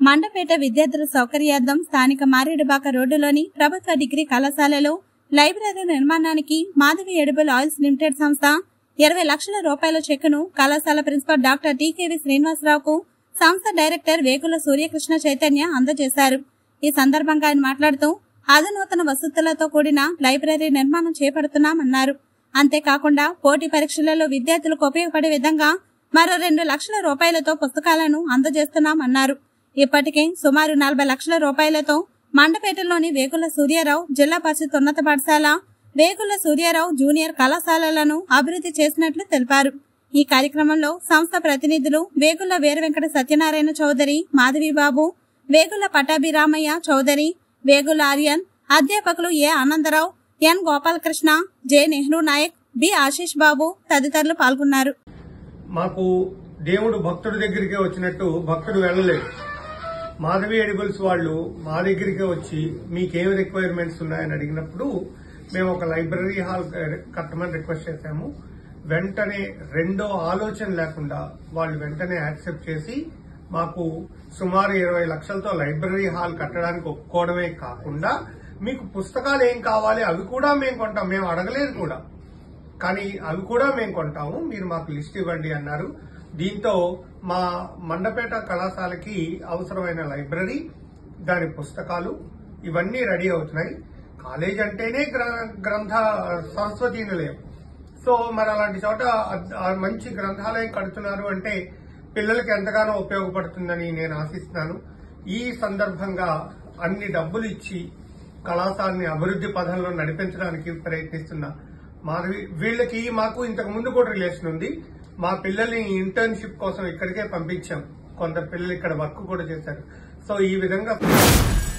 మండపేట విద్యార్థుల సౌకర్యార్థం స్థానిక మారేడుబాక రోడ్డులోని ప్రభుత్వ డిగ్రీ కళాశాలలో లైబ్రరీ నిర్మాణానికి మాధవి ఎడిబుల్ ఆయిల్స్ లిమిటెడ్ సంస్థ ఇరవై లక్షల రూపాయల చెక్కును కళాశాల ప్రిన్సిపల్ డాక్టర్ టీకేవి శ్రీనివాసరావుకు సంస్థ డైరెక్టర్ వేగుల సూర్యకృష్ణ చైతన్య అందజేశారు ఈ సందర్భంగా ఆయన మాట్లాడుతూ అధునూతన వసతులతో కూడిన లైబ్రరీ నిర్మాణం చేపడుతున్నామన్నారు అంతేకాకుండా పోటీ పరీక్షలలో విద్యార్థులకు ఉపయోగపడే విధంగా మరో రెండు లక్షల రూపాయలతో పుస్తకాలను అందజేస్తున్నామన్నారు ఇప్పటికే సుమారు నలభై లక్షల రూపాయలతో మండపేటలోని వేగుల సూర్యారావు జిల్లా పరిషత్ ఉన్నత పాఠశాల వేగుల సూర్యారావు జూనియర్ కళాశాలలను అభివృద్ధి చేసినట్లు తెలిపారు ఈ కార్యక్రమంలో సంస్థ ప్రతినిధులు వేగుల వీర వెంకట సత్యనారాయణ చౌదరి మాధవిబాబు వేగుల పటాభిరామయ్య చౌదరి వేగుల ఆర్యన్ అధ్యాపకులు A Anandarao N Gopalakrishna J Nehru Nayak B Ashish Babu తదితరులు పాల్గొన్నారు మాకు దేవుడు భక్తుడి దగ్గరికే వచ్చినట్టు భక్తుడు వెళ్ళలేడు మాధవి ఎడిబుల్స్ వాళ్ళు మా దగ్గరికే వచ్చి మీకేం రిక్వైర్మెంట్స్ ఉన్నాయని అడిగినప్పుడు మేము ఒక లైబ్రరీ హాల్ కట్టమని రిక్వెస్ట్ చేశాము వెంటనే రెండో ఆలోచన లేకుండా వాళ్ళు వెంటనే యాక్సెప్ట్ చేసి మాకు సుమారు ఇరవై లక్షలతో లైబ్రరీ హాల్ కట్టడానికి ఒప్పుకోవడమే కాకుండా మీకు పుస్తకాలు ఏం కావాలి అవి కూడా మేము కొంటాం మేము అడగలేదు కూడా కానీ అవి కూడా మేము కొంటాము మీరు మాకు లిస్ట్ ఇవ్వండి అన్నారు దీంతో మా మండపేట కళాశాలకి అవసరమైన లైబ్రరీ దాని పుస్తకాలు ఇవన్నీ రెడీ అవుతున్నాయి కాలేజ్ అంటేనే గ్ర- గ్రంథ సరస్వతి నిలయం సో మరి అలాంటి చోట అద్- ఆ మంచి గ్రంథాలయం కడుతున్నారు అంటే పిల్లలకి ఎంతగానో ఉపయోగపడుతుందని నేను ఆశిస్తున్నాను ఈ సందర్భంగా అన్ని డబ్బులు ఇచ్చి కళాశాలని అభివృద్ధి పథంలో నడిపించడానికి ప్రయత్నిస్తున్న మాధవి వీళ్ళకి మాకు ఇంతకు ముందు కూడా రిలేషన్ ఉంది మా పిల్లల్ని ఇంటర్న్షిప్ కోసం ఇక్కడికే పంపించాం కొందరు పిల్లలు ఇక్కడ వర్క్ కూడా చేశారు సో ఈ విధంగా